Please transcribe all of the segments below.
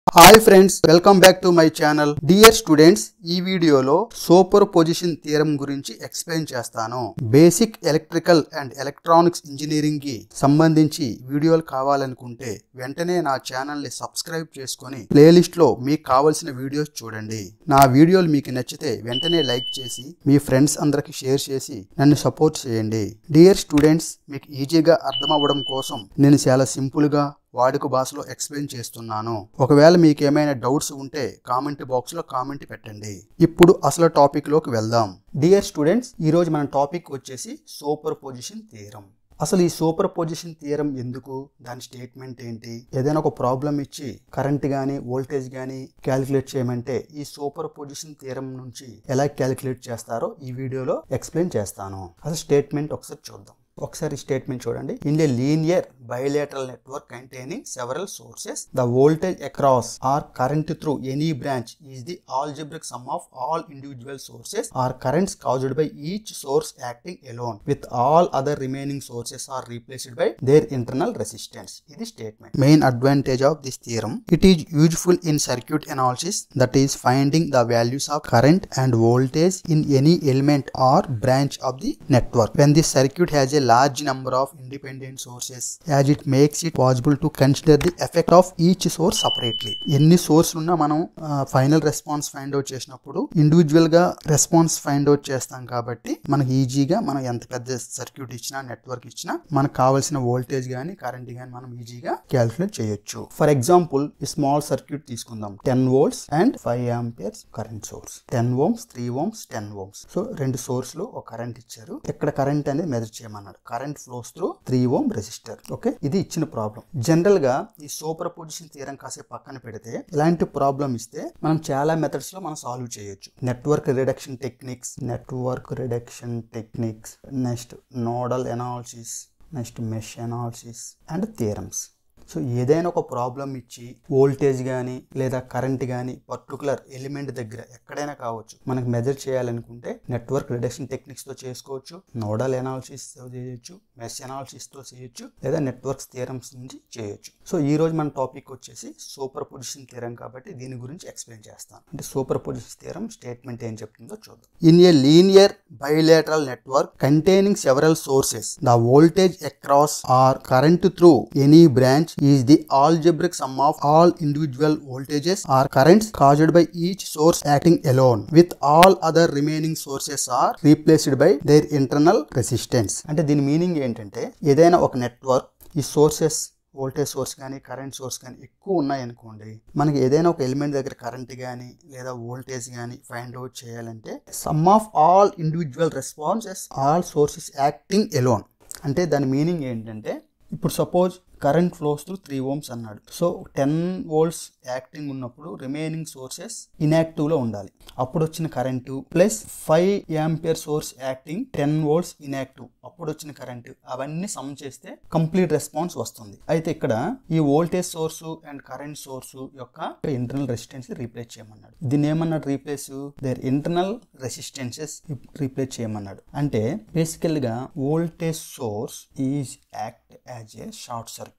Hi friends welcome back to my channel dear students ఈ వీడియోలో superposition theorem గురించి explain చేస్తాను basic electrical and electronics engineering కి సంబంధించి వీడియోలు కావాలనుకుంటే వెంటనే నా ఛానల్ ని సబ్స్క్రైబ్ చేసుకొని ప్లేలిస్ట్ లో మీకు కావలసిన వీడియోస్ చూడండి నా వీడియోలు మీకు నచ్చితే వెంటనే లైక్ చేసి మీ ఫ్రెండ్స్ అందరికి షేర్ చేసి నన్ను సపోర్ట్ చేయండి డియర్ స్టూడెంట్స్ మీకు ఈజీగా అర్థం అవ్వడం కోసం నేను చాలా సింపుల్ గా వాడుక భాషలో ఎక్స్ప్లెయిన్ చేస్తున్నాను ఒకవేళ మీకు ఏమైనా డౌట్స్ ఉంటే కామెంట్ బాక్స్ లో కామెంట్ పెట్టండి ఇప్పుడు అసలు టాపిక్ లోకి వెళ్దాం డియర్ స్టూడెంట్స్ ఈ రోజు మన టాపిక్ వచ్చేసి సూపర్ పొజిషన్ థియరం అసలు ఈ సూపర్ పొజిషన్ థియరం ఎందుకు దాని స్టేట్మెంట్ ఏంటి ఏదైనా ఒక ప్రాబ్లం ఇచ్చి కరెంట్ కానీ వోల్టేజ్ కానీ క్యాలిక్యులేట్ చేయమంటే ఈ సూపర్ పొజిషన్ థియరం నుంచి ఎలా క్యాలిక్యులేట్ చేస్తారో ఈ వీడియోలో ఎక్స్ప్లెయిన్ చేస్తాను అసలు స్టేట్మెంట్ ఒకసారి చూద్దాం ఒకసారి స్టేట్మెంట్ చూడండి in a linear bilateral network containing several sources the voltage across or current through any branch is the algebraic sum of all individual sources or currents caused by each source acting alone with all other remaining sources are replaced by their internal resistance ఇది statement main advantage of this theorem it is useful in circuit analysis that is finding the values of current and voltage in any element or branch of the network when this circuit has a large number of independent sources as it makes it possible to consider the effect of each source separately ఎన్ని source ఉన్నా మనం final response find out చేసినప్పుడు individual గా response find out చేస్తాం కాబట్టి మనకి ఈజీగా మనం ఎంత పెద్ద సర్క్యూట్ ఇచ్చినా నెట్వర్క్ ఇచ్చినా మనకు కావాల్సిన వోల్టేజ్ గానీ కరెంట్ గానీ మనం ఈజీగా క్యాలిక్యులేట్ చేయొచ్చు ఫర్ ఎగ్జాంపుల్ ఈ స్మాల్ సర్క్యూట్ తీసుకుందాం ten volts and five amperes current source ten ohms three ohms ten ohms so రెండు సోర్స్ లో ఒక కరెంట్ ఇచ్చారు ఇక్కడ కరెంట్ అనేది మెజర్ చేయమన్నాడు current flows through three ohm resistor okay ఇది ఇచ్చిన ప్రాబ్లం జనరల్ గా ఈ సూపర్ పొజిషన్ తీరం కాసేపు పక్కన పెడితే ఇలాంటి ప్రాబ్లం ఇస్తే మనం చాలా మెథడ్స్ లో మనం సాల్వ్ చేయొచ్చు network reduction techniques network reduction techniques next nodal analysis next mesh analysis and theorems so ఏదైనా ఒక ప్రాబ్లం ఇచ్చి వోల్టేజ్ కానీ లేదా కరెంట్ కానీ పర్టికులర్ ఎలిమెంట్ దగ్గర ఎక్కడైనా కావచ్చు మనకు మెజర్ చేయాలనుకుంటే నెట్వర్క్ రిడక్షన్ టెక్నిక్స్ తో చేసుకోవచ్చు నోడల్ ఎనాలిసిస్ తో చేయొచ్చు మెష్ ఎనాలిసిస్ తో చేయొచ్చు లేదా నెట్వర్క్స్ థియరమ్స్ నుంచి చేయొచ్చు సో ఈ రోజు మన టాపిక్ వచ్చేసి సూపర్ పొజిషన్ థియరం కాబట్టి దీని గురించి ఎక్స్ప్లెయిన్ చేస్తాను అంటే సూపర్ పొజిషన్ థియరం స్టేట్మెంట్ ఏం చెప్తుందో చూద్దాం in a linear bilateral network containing several sources. The voltage across or current through any branch is the algebraic sum of all individual voltages or currents caused by each source acting alone, with all other remaining sources are replaced by their internal resistance. అంటే దీని meaning ఏంటంటే ఏదైనా ఒక network ఈ sources voltage source కానీ current source కానీ ఎక్కువ ఉన్నాయనుకోండి మనకి ఏదైనా ఒక ఎలిమెంట్ దగ్గర కరెంట్ కానీ లేదా వోల్టేజ్ కానీ ఫైండ్ అవుట్ చేయాలంటే sum of all individual responses all sources acting alone అంటే దాని మీనింగ్ ఏంటంటే ఇప్పుడు suppose current flows through three ohms అన్నాడు సో టెన్ వోల్ట్స్ యాక్టింగ్ ఉన్నప్పుడు రిమైనింగ్ సోర్సెస్ ఇన్యాక్టివ్ లో ఉండాలి అప్పుడు వచ్చిన current plus five ampere source acting ten volts inactive అప్పుడు వచ్చిన కరెంటు అవన్నీ సమ్ చేస్తే కంప్లీట్ రెస్పాన్స్ వస్తుంది అయితే ఇక్కడ ఈ voltage source and current source యొక్క ఇంటర్నల్ రెసిస్టెన్స్ రీప్లేస్ చేయమన్నాడు దీన్ని ఏమన్నాడు replace their internal resistances replace చేయమన్నాడు అంటే బేసికల్ గా voltage source is act as a short circuit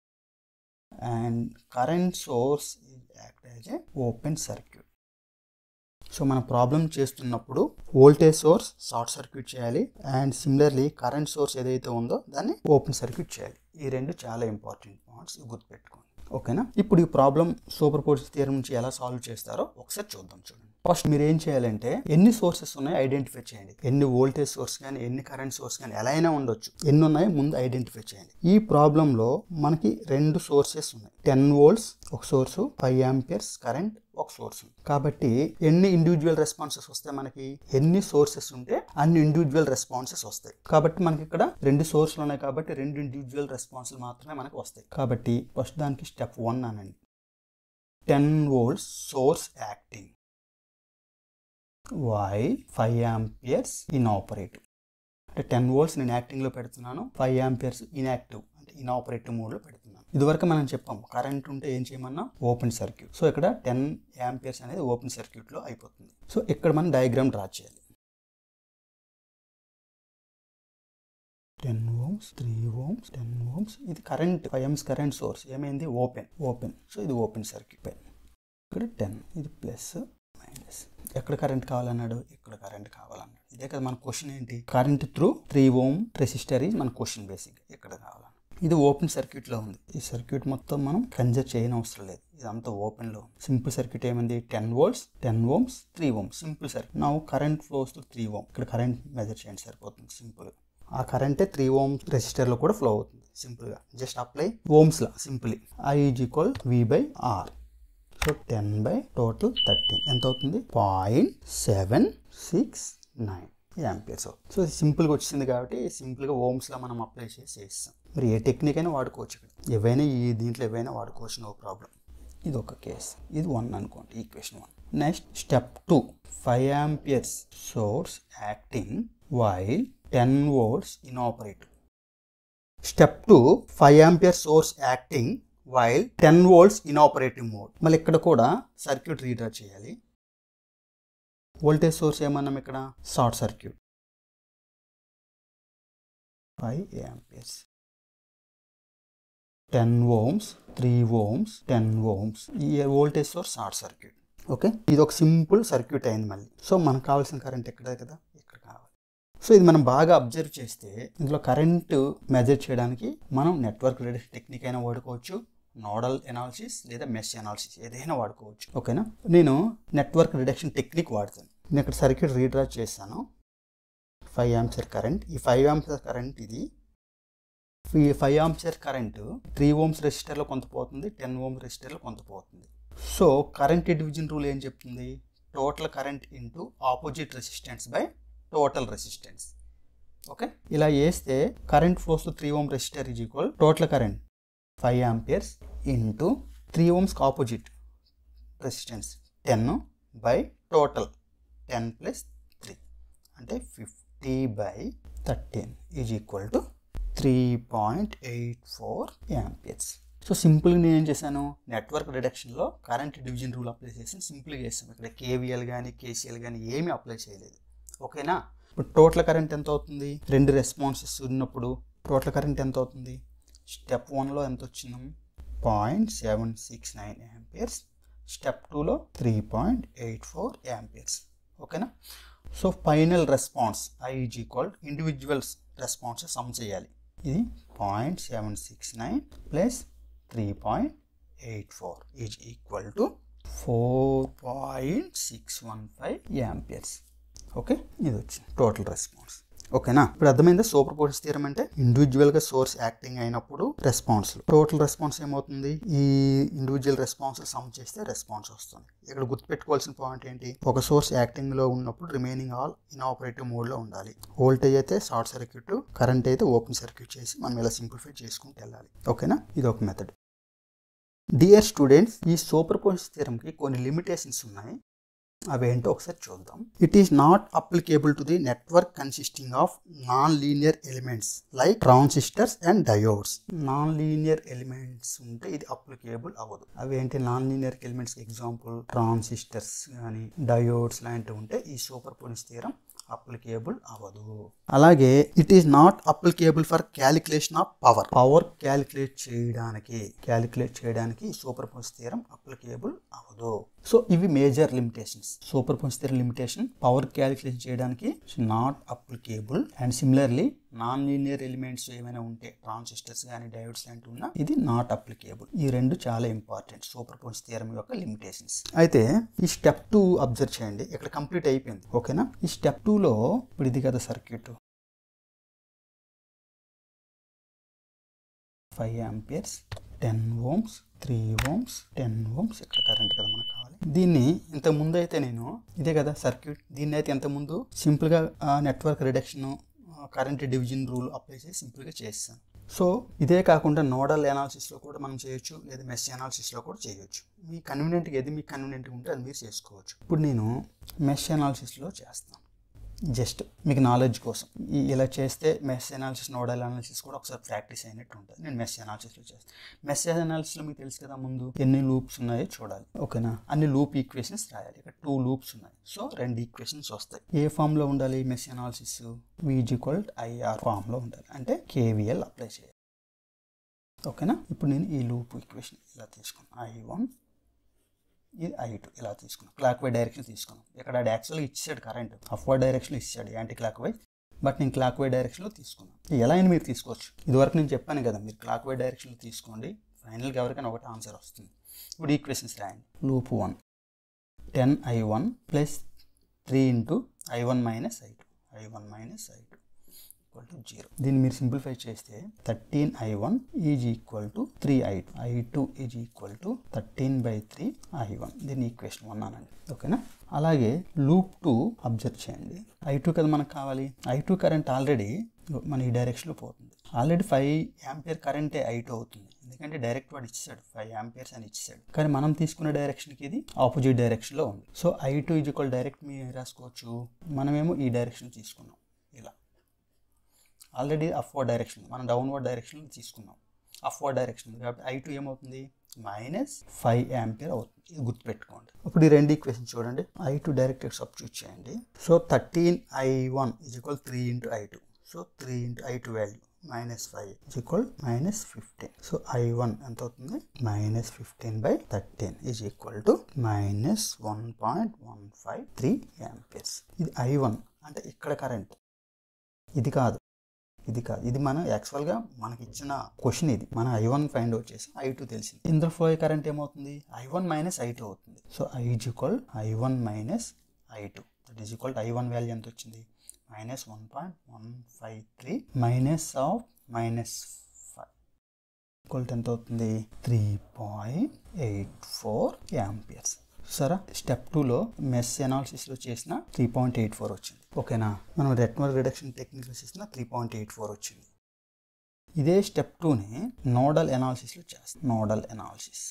and current source is act as a open circuit so మన problem చేస్తున్నప్పుడు వోల్టేజ్ సోర్స్ షార్ట్ సర్క్యూట్ చేయాలి అండ్ సిమిలర్లీ కరెంట్ సోర్స్ ఏదైతే ఉందో దాన్ని ఓపెన్ సర్క్యూట్ చేయాలి ఈ రెండు చాలా ఇంపార్టెంట్ పాయింట్స్ గుర్తుపెట్టుకోండి ఓకేనా ఇప్పుడు ఈ ప్రాబ్లం సూపర్ పొజిషన్ థియరం నుంచి ఎలా సాల్వ్ చేస్తారో ఒకసారి చూద్దాం చూడండి ఫస్ట్ మీరు ఏం చేయాలంటే ఎన్ని సోర్సెస్ ఉన్నాయో ఐడెంటిఫై చేయండి ఎన్ని వోల్టేజ్ సోర్స్ కానీ ఎన్ని కరెంట్ సోర్స్ కానీ ఎలా అయినా ఉండొచ్చు ఎన్ని ఉన్నాయో ముందు ఐడెంటిఫై చేయండి ఈ ప్రాబ్లంలో మనకి రెండు సోర్సెస్ ఉన్నాయి టెన్ వోల్ట్స్ ఒక సోర్స్ ఫైవ్ ఆంపియర్స్ కరెంట్ ఒక సోర్స్ కాబట్టి ఎన్ని ఇండివిజువల్ రెస్పాన్సెస్ వస్తాయి మనకి ఎన్ని సోర్సెస్ ఉంటే అన్ని ఇండివిజువల్ రెస్పాన్సెస్ వస్తాయి కాబట్టి మనకి ఇక్కడ రెండు సోర్స్లు ఉన్నాయి కాబట్టి రెండు ఇండివిజువల్ రెస్పాన్సులు మాత్రమే మనకు వస్తాయి కాబట్టి ఫస్ట్ దానికి స్టెప్ వన్ అనండి ten volts source acting while five amperes inoperative అంటే టెన్ వోల్ట్స్ నేను యాక్టింగ్లో పెడుతున్నాను ఫైవ్ యాంపియర్స్ ఇన్యాక్టివ్ అంటే ఇన్ ఆపరేటివ్ మోడ్లో పెడుతున్నాను ఇదివరకు మనం చెప్పాం కరెంట్ ఉంటే ఏం చేయమన్నా ఓపెన్ సర్క్యూట్ సో ఇక్కడ టెన్ యాంపియర్స్ అనేది ఓపెన్ సర్క్యూట్లో అయిపోతుంది సో ఇక్కడ మనం డయాగ్రామ్ డ్రా చేయాలి ten ohms three ohms ten ohms ఇది current five amps current source ఏమైంది ఓపెన్ ఓపెన్ సో ఇది ఓపెన్ సర్క్యూట్ ఇక్కడ టెన్ ఇది ప్లస్ మైనస్ ఎక్కడ కరెంట్ కావాలన్నాడు ఇక్కడ కరెంట్ కావాలన్నాడు ఇదే కదా మన క్వశ్చన్ ఏంటి current through three ohm resistor మన క్వశ్చన్ బేసిక్ ఇక్కడ కావాలన్నాడు ఇది ఓపెన్ సర్క్యూట్ లో ఉంది ఈ సర్క్యూట్ మొత్తం మనం కన్జర్ చేయని అవసరం లేదు ఇదంతా ఓపెన్ లో సింపుల్ సర్క్యూట్ ఏమైంది ten volts ten ohms three ohms simple circuit నా కరెంట్ ఫ్లోస్ త్రీ ఓమ్ ఇక్కడ కరెంట్ మెజర్ చేయండి సరిపోతుంది సింపుల్ ఆ కరెంటే త్రీ ఓమ్ రెసిస్టర్ లో కూడా ఫ్లో అవుతుంది సింపుల్ గా just apply Ohm's law simply I is equal V by R so ten by total thirteen ఎంత అవుతుంది point seven six nine amperes అవుతుంది సో సింపుల్గా వచ్చింది కాబట్టి సింపుల్గా ఓమ్స్లో మనం అప్లై చేసి చేస్తాం మరి ఏ టెక్నిక్ అయినా వాడుకోవచ్చు ఇక్కడ ఏవైనా ఈ దీంట్లో ఏవైనా వాడుకోవచ్చు నో ప్రాబ్లం ఇది ఒక కేస్ ఇది వన్ అనుకోండి equation one next step two five amperes source acting while ten volts in operate step two five ampere source acting while ten volts inoperative mode మళ్ళీ ఇక్కడ కూడా సర్క్యూట్ రీడ్రా చేయాలి voltage source ఏమన్నాం ఇక్కడ short circuit five amperes ten ohms three ohms ten ohms ఈ voltage source short circuit okay ఇది ఒక simple circuit అయింది మళ్ళీ సో మనకు కావాల్సిన కరెంట్ ఎక్కడే కదా ఇక్కడ కావాలి సో ఇది మనం బాగా అబ్జర్వ్ చేస్తే ఇందులో కరెంటు మెజర్ చేయడానికి మనం నెట్వర్క్ రిలేటెడ్ టెక్నిక్ అయినా వాడుకోవచ్చు నోడల్ ఎనాలిసిస్ లేదా మెష్ ఎనాలిసిస్ ఏదైనా వాడుకోవచ్చు ఓకేనా నేను నెట్వర్క్ రిడక్షన్ టెక్నిక్ వాడతాను నేను ఇక్కడ సర్క్యూట్ రీడ్రా చేశాను ఫైవ్ ఆంప్సర్ కరెంట్ ఈ ఫైవ్ ఆంప్సర్ కరెంట్ ఇది ఈ five amps current three ohms రెసిస్టర్లో కొంత పోతుంది టెన్ ఓమ్స్ రెసిస్టర్లో కొంత పోతుంది సో కరెంట్ డివిజన్ రూల్ ఏం చెప్తుంది total current into opposite resistance by total resistance okay ఇలా వేస్తే current flows three ohm resistor is equal total current five amperes into three ఓమ్స్కి opposite resistance ten by total ten plus three అంటే fifty by thirteen is equal to three point eight four amperes so సింపుల్గా నేను ఏం చేశాను network రిడక్షన్లో current division rule apply చేసి సింపుల్గా చేస్తాను ఇక్కడ కేవీఎల్ కానీ కేసీఎల్ కానీ ఏమీ అప్లై చేయలేదు ఓకేనా ఇప్పుడు టోటల్ కరెంట్ ఎంత అవుతుంది రెండు రెస్పాన్సెస్ ఉన్నప్పుడు టోటల్ కరెంట్ ఎంత అవుతుంది స్టెప్ వన్లో ఎంత వచ్చింది point seven six nine amperes step టూలో three point eight four amperes ఓకేనా so final response I is equal individuals responses sum చేయాలి ఇది point seven six nine plus three point eight four is equal to four point six one five amperes okay ఇది వచ్చింది total response ఓకేనా ఇప్పుడు అర్థమైందా superposition theorem అంటే individual గా source acting అయినప్పుడు రెస్పాన్స్ టోటల్ రెస్పాన్స్ ఏమవుతుంది ఈ ఇండివిజువల్ రెస్పాన్స్ సమ్ చేస్తే రెస్పాన్స్ వస్తుంది ఇక్కడ గుర్తుపెట్టుకోవాల్సిన పాయింట్ ఏంటి ఒక సోర్స్ యాక్టింగ్ లో ఉన్నప్పుడు remaining all inoperative mode లో ఉండాలి వోల్టేజ్ అయితే షార్ట్ సర్క్యూట్ కరెంట్ అయితే ఓపెన్ సర్క్యూట్ చేసి మనం ఇలా సింప్లిఫై చేసుకుంటూ వెళ్ళాలి ఓకేనా ఇది ఒక మెథడ్ డియర్ స్టూడెంట్స్ ఈ సూపర్ పోజిస్ థియరంకి కొన్ని లిమిటేషన్స్ ఉన్నాయి అవేంటో ఒకసారి చూద్దాం it is not applicable to the network consisting of non linear elements like transistors and diodes non linear elements ఉంటే ఇది అప్లికేబుల్ అవ్వదు అవి ఏంటి non linear elements example transistors కానీ డయోడ్స్ లాంటివి ఉంటే ఈ సూపర్ పోజిస్ థియరం అప్లికేబుల్ అవ్వదు అలాగే it is not applicable for calculation of power power calculate చేయడానికి క్యాలిక్యులేట్ చేయడానికి సూపర్ పోజ్ థియరం అప్లికేబుల్ అవ్వదు సో ఇవి major limitations superpose theorem limitation power calculation చేయడానికి not applicable and similarly non linear elements ఏమైనా ఉంటే transistors కానీ diodes లాంటివి ఉన్నా ఇది నాట్ అప్లికేబుల్ ఈ రెండు చాలా ఇంపార్టెంట్ సూపర్ పోజ్ థియరం యొక్క లిమిటేషన్స్ అయితే ఈ స్టెప్ టూ అబ్జర్వ్ చేయండి ఇక్కడ కంప్లీట్ అయిపోయింది ఓకేనా ఈ స్టెప్ టూలో ఇప్పుడు ఇది కదా circuit five amperes ten ohms three ohms ten ohms ఇక్కడ కరెంట్ కదా మనకు కావాలి దీన్ని ఇంత ముందు అయితే నేను ఇదే కదా సర్క్యూట్ దీన్ని అయితే ఇంత ముందు సింపుల్గా network reduction current division rule apply చేసి సింపుల్గా చేస్తాను సో ఇదే కాకుండా నోడల్ అనాలిసిస్లో కూడా మనం చేయొచ్చు లేదా మెస్ అనాలిసిస్లో కూడా చేయొచ్చు మీ కన్వీనియంట్గా ఏది మీకు కన్వీనియంట్గా ఉంటే అది మీరు చేసుకోవచ్చు ఇప్పుడు నేను మెష్ అనాలిసిస్లో చేస్తాను జస్ట్ మీకు నాలెడ్జ్ కోసం ఈ- ఇలా చేస్తే మెస్ అనాలిసిస్ నోడల్ అనాలిసిస్ కూడా ఒకసారి ప్రాక్టీస్ అయినట్టు ఉంటుంది నేను మెస్ అనాలిసిస్లో చేస్తాను మెస్ అనాలిసిస్లో మీకు తెలుసు కదా ముందు ఎన్ని లూప్స్ ఉన్నాయో చూడాలి ఓకేనా అన్ని లూప్ ఈక్వేషన్స్ రాయాలి ఇక్కడ టూ లూప్స్ ఉన్నాయి సో రెండు ఈక్వేషన్స్ వస్తాయి ఏ ఫామ్లో ఉండాలి mesh analysis V is equal IR ఫామ్లో ఉండాలి అంటే కేవీఎల్ అప్లై చేయాలి ఓకేనా ఇప్పుడు నేను ఈ లూప్ ఈక్వేషన్ ఇలా తీసుకున్నాను ఐ వన్ ఇది ఐ టూ ఇలా తీసుకున్నాం క్లాక్ వైజ్ డైరెక్షన్ తీసుకున్నాం ఇక్కడ యాక్చువల్గా ఇచ్చాడు కరెంట్ అఫ్వర్డ్ డైరెక్షన్ ఇచ్చాడు యాంటీ క్లాక్ వైజ్ బట్ నేను క్లాక్ వైజ్ డైరెక్షన్లో తీసుకున్నాను ఎలా అయినా మీరు తీసుకోవచ్చు ఇదివరకు నేను చెప్పాను కదా మీరు క్లాక్ వైజ్ డైరెక్షన్లో తీసుకోండి ఫైనల్గా ఎవరికైనా ఒకటి ఆన్సర్ వస్తుంది ఇప్పుడు ఈక్వేషన్స్ రాయండి loop one ten I one plus three into I one minus I two I one minus I two equal to zero దీన్ని మీరు సింప్లిఫై చేస్తే thirteen I one is equal to three I two I two is equal to thirteen by three I one దీన్ని equation one అనండి ఓకేనా అలాగే loop two observe చేయండి I two కదా మనకు కావాలి ఐ టూ కరెంట్ ఆల్రెడీ మన ఈ డైరెక్షన్లో పోతుంది ఆల్రెడీ ఫైవ్ యాంపియర్ కరెంటే ఐ టూ అవుతుంది ఎందుకంటే డైరెక్ట్ వాడు ఇచ్చాడు ఫైవ్ యాంపియర్స్ అని ఇచ్చాడు కానీ మనం తీసుకున్న డైరెక్షన్కి ఇది ఆపోజిట్ డైరెక్షన్లో ఉంది so I two is equal direct మీరు రాసుకోవచ్చు మనమేమో ఈ డైరెక్షన్ తీసుకున్నాం ఇలా ఆల్రెడీ అఫ్వర్డ్ డైరెక్షన్ మనం డౌన్వర్డ్ డైరెక్షన్ తీసుకున్నాం అఫ్వర్డ్ డైరెక్షన్ కాబట్టి ఐ టూ ఏమవుతుంది మైనస్ ఫైవ్ యాంపియర్ అవుతుంది ఇది గుర్తుపెట్టుకోండి ఇప్పుడు ఈ రెండు ఈక్వేషన్ చూడండి ఐ టూ డైరెక్ట్ సబ్స్టిట్యూట్ చేయండి so thirteen I one is equal three into I two so three into I two value minus five is equal minus fifteen so I one ఎంత అవుతుంది minus fifteen by thirteen is equal to minus one point one five three amperes ఇది I one అంటే ఇక్కడ current ఇది కాదు ఇది కాదు ఇది మన యాక్చువల్గా మనకి ఇచ్చిన క్వశ్చన్ ఇది మన ఐ వన్ ఫైండ్ అవుట్ చేసి ఐ టూ తెలిసింది ఇందులో ఫ్లో కరెంట్ ఏమవుతుంది I one minus I two అవుతుంది so I is equal I one minus I two that is equal I one value ఎంత వచ్చింది minus one point one five three minus of minus five equal ఎంత అవుతుంది three point eight four amperes సరే step టూలో mesh అనాలిసిస్లో చేసిన three point eight four వచ్చింది ఓకేనా మనం నెట్వర్క్ రిడక్షన్ టెక్నిక్లో చేసిన త్రీ పాయింట్ ఎయిట్ ఫోర్ వచ్చింది ఇదే స్టెప్ టూని నోడల్ అనాలిసిస్లో చేస్తాం nodal analysis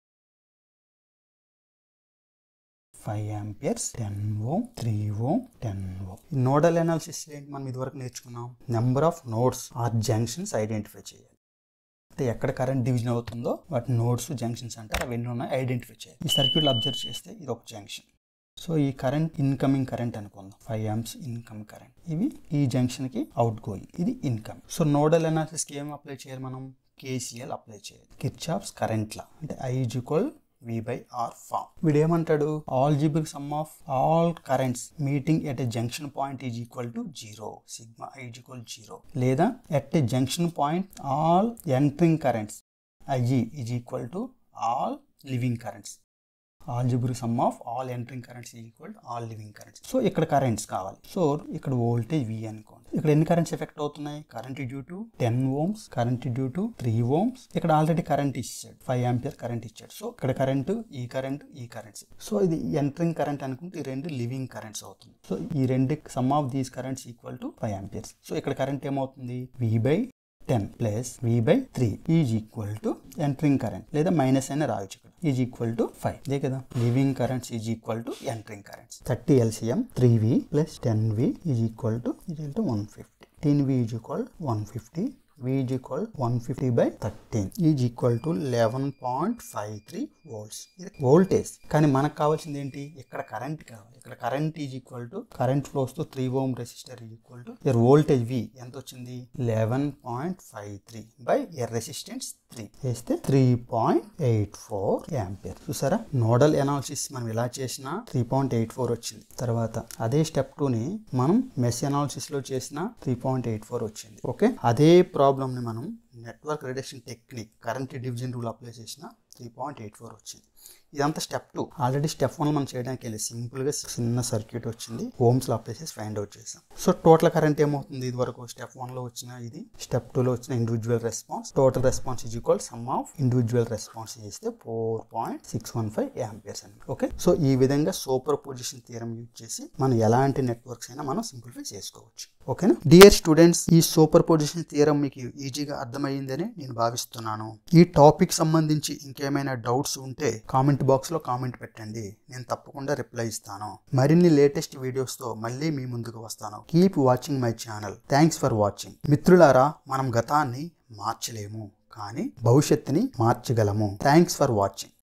five amperes ten ohm three ohm ten ohm nodal analysis ఏంటి మనం ఇదివరకు నేర్చుకున్నాం number of nodes or junctions identify చేయాలి అంటే ఎక్కడ కరెంట్ డివిజన్ అవుతుందో వాటి నోడ్స్ జంక్షన్స్ అంటారు అవి ఎన్ని ఉన్నాయి ఐడెంటిఫై చేయాలి ఈ సర్క్యూట్లో అబ్జర్వ్ చేస్తే ఇది ఒక జంక్షన్ సో ఈ కరెంట్ ఇన్కమింగ్ కరెంట్ అనుకుందాం ఫైవ్ యామ్స్ ఇన్కమ్ కరెంట్ ఇవి ఈ జంక్షన్కి అవుట్ గోయింగ్ ఇది ఇన్కమ్ సో నోడల్ అనాలిసిస్కి ఏం అప్లై చేయాలి మనం కేసీఎల్ అప్లై చేయాలి కిర్చాప్స్ కరెంట్ లా అంటే I equal V by R form వీడు ఏమంటాడు algebraic sum of all currents meeting at a junction point is equal to zero sigma I equal zero లేదా at a junction point all entering currents IE is equal to all leaving currents algebraic sum of all entering currents equal all leaving currents so ఇక్కడ currents కావాలి so ఇక్కడ voltage V అనుకోండి ఇక్కడ ఎన్ని currents effect అవుతున్నాయి current due to ten ohms current due to three ohms ఇక్కడ already current ఇచ్చాడు five ampere current ఇచ్చాడు సో ఇక్కడ కరెంట్ ఈ కరెంట్ ఈ కరెంట్స్ సో ఇది ఎంట్రింగ్ కరెంట్ అనుకుంటే ఈ రెండు లివింగ్ కరెంట్స్ అవుతుంది సో ఈ రెండు sum of these currents equal to five amperes so ఇక్కడ కరెంట్ ఏమవుతుంది V by ten plus V by three is equal to entering current లేదా మైనస్ అయినా రాయొచ్చు ఇక్కడ ఈజ్ ఈక్వల్ టు ఫైవ్ ఇదే కదా leaving currents is equal to entering currents thirty LCM three V plus ten V is equal to is to one fifty ten V is equal one fifty V is equal 150 by 13 is equal to 11.53 volts ఇది voltage కానీ మనకు కావాల్సింది ఏంటి ఇక్కడ current కావాలి ఇక్కడ current is equal to current flows తో three ohm resistor is equal to here voltage V ఎంత వచ్చింది eleven point five three by here resistance three వేస్తే three point eight four ampere చూసారా నోడల్ ఎనాలిసిస్ మనం ఇలా చేసినా త్రీ పాయింట్ ఎయిట్ ఫోర్ వచ్చింది తర్వాత అదే స్టెప్ టూని మనం మెస్ ఎనాలిసిస్ లో చేసిన త్రీ పాయింట్ ఎయిట్ ఫోర్ వచ్చింది ఓకే అదే ప్రాబ్లమ్ ని మనం network reduction technique current division rule apply చేసిన త్రీ పాయింట్ ఎయిట్ ఫోర్ వచ్చింది ఇదంతా step two already step one మనం చేయడానికి వెళ్ళి సింపుల్ గా చిన్న సర్క్యూట్ వచ్చింది హోమ్స్ లో అప్లై చేసి ఫైండ్ అవుట్ చేసాం సో టోటల్ కరెంట్ ఏమవుతుంది ఇది వరకు స్టెప్ వన్ లో వచ్చిన ఇది స్టెప్ టూ లో వచ్చిన individual response total response is equal sum of individual response చేస్తే four point six one five amperes అని ఓకే సో ఈ విధంగా సూపర్ పొజిషన్ థియరం యూజ్ చేసి మనం ఎలాంటి నెట్వర్క్స్ అయినా మనం సింప్లిఫై చేసుకోవచ్చు ఓకేనా డియర్ స్టూడెంట్స్ ఈ సూపర్ పొజిషన్ థియరం మీకు ఈజీగా అర్థమైందని నేను భావిస్తున్నాను ఈ టాపిక్ సంబంధించి ఇంకేమైనా డౌట్స్ ఉంటే కామెంట్ బాక్స్ లో కామెంట్ పెట్టండి నేను తప్పకుండా రిప్లై ఇస్తాను మరిన్ని లేటెస్ట్ వీడియోస్ తో మళ్ళీ మీ ముందుకు వస్తాను keep watching my channel thanks for watching మిత్రులారా మనం గతాన్ని మార్చలేము కానీ భవిష్యత్తుని మార్చగలము థ్యాంక్స్ ఫర్ వాచింగ్